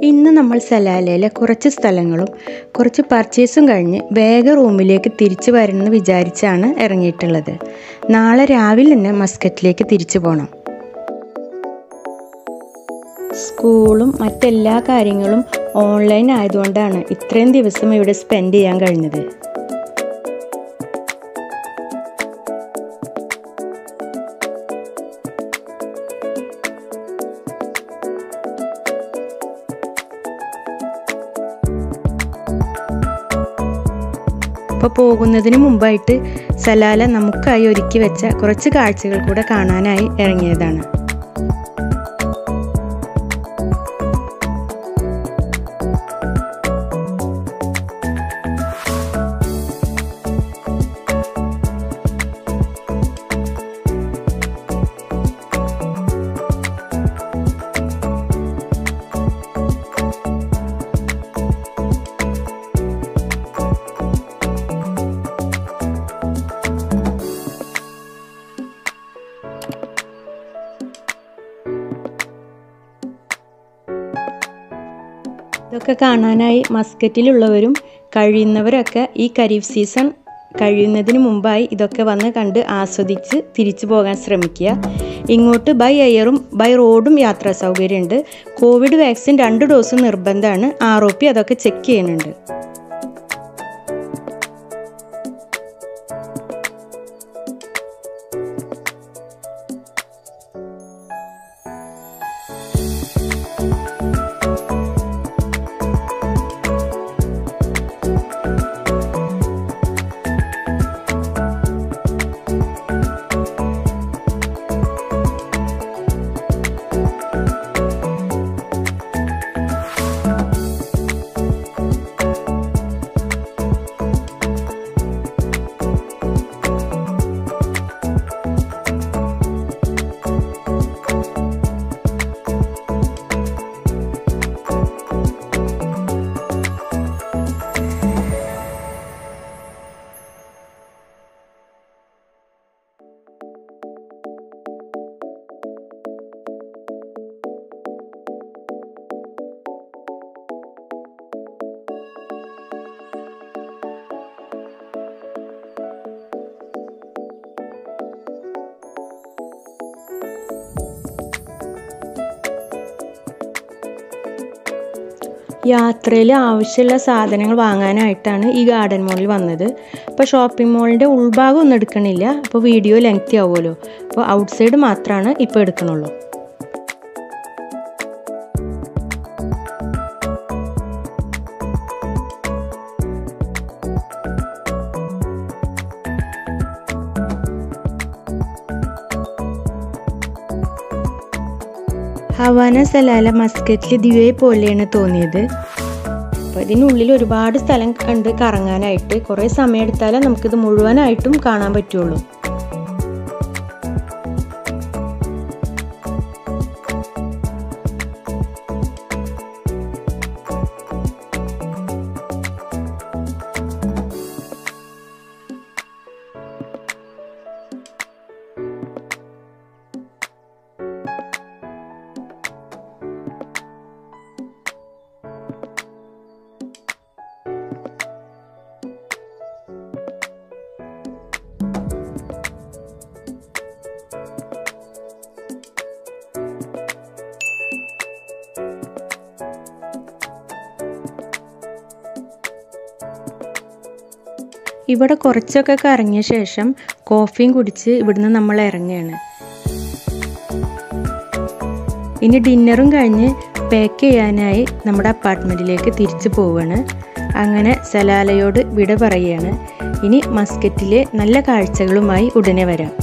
ഇന്ന് നമ്മൾ സലാലയിലെ കുറച്ച് സ്ഥലങ്ങളും കുറച്ച് പർച്ചേസും കഴിഞ്ഞ് വേഗം റൂമിലേക്ക് തിരിച്ചു വരണമെന്ന് വിചാരിച്ചാണ് ഇറങ്ങിയിട്ടുള്ളത് നാളെ രാവിലെ തന്നെ മസ്കറ്റിലേക്ക് തിരിച്ചു പോകണം സ്കൂളും മറ്റെല്ലാ കാര്യങ്ങളും ഓൺലൈൻ ആയതുകൊണ്ടാണ് ഇത്രയും ദിവസം ഇവിടെ സ്പെൻഡ് ചെയ്യാൻ കഴിഞ്ഞത് അപ്പോൾ പോകുന്നതിന് മുമ്പായിട്ട് സലാല നമുക്കായി ഒരുക്കി വെച്ച കുറച്ച് കാഴ്ചകൾ കൂടെ കാണാനായി ഇറങ്ങിയതാണ് ഇതൊക്കെ കാണാനായി മസ്കറ്റിലുള്ളവരും കഴിയുന്നവരൊക്കെ ഈ ഖരീഫ് സീസൺ കഴിയുന്നതിന് മുമ്പായി ഇതൊക്കെ വന്ന് കണ്ട് ആസ്വദിച്ച് തിരിച്ചു പോകാൻ ശ്രമിക്കുക ഇങ്ങോട്ട് ബൈ എയറും ബൈ റോഡും യാത്രാ സൗകര്യമുണ്ട് കോവിഡ് വാക്സിൻ രണ്ട് ഡോസ് നിർബന്ധമാണ് ആർ ഒ പി അതൊക്കെ ചെക്ക് ചെയ്യുന്നുണ്ട് യാത്രയിൽ ആവശ്യമുള്ള സാധനങ്ങൾ വാങ്ങാനായിട്ടാണ് ഈ ഗാർഡൻ മോളിൽ വന്നത് അപ്പോൾ ഷോപ്പിംഗ് മോളിൻ്റെ ഉൾഭാഗം ഒന്നും എടുക്കണില്ല അപ്പോൾ വീഡിയോ ലെങ്തി ആവുമല്ലോ അപ്പോൾ ഔട്ട് സൈഡ് മാത്രമാണ് ഇപ്പോൾ എടുക്കണുള്ളൂ ഹവാന സലാല മസ്കറ്റിൽ ദിവ്യ പോലെയാണ് തോന്നിയത് അപ്പോൾ ഇതിനുള്ളിൽ ഒരുപാട് സ്ഥലം കണ്ട് കറങ്ങാനായിട്ട് കുറേ സമയം എടുത്താലേ നമുക്കിത് മുഴുവനായിട്ടും കാണാൻ പറ്റുള്ളൂ ഇവിടെ കുറച്ചൊക്കെ കറങ്ങിയ ശേഷം കോഫിയും കുടിച്ച് ഇവിടുന്ന് നമ്മൾ ഇറങ്ങുകയാണ് ഇനി ഡിന്നറും കഴിഞ്ഞ് പാക്ക് ചെയ്യാനായി നമ്മുടെ അപ്പാർട്ട്മെൻറ്റിലേക്ക് തിരിച്ചു പോവുകയാണ് അങ്ങനെ സലാലയോട് വിട പറയുകയാണ് ഇനി മസ്കറ്റിലെ നല്ല കാഴ്ചകളുമായി ഉടനെ വരാം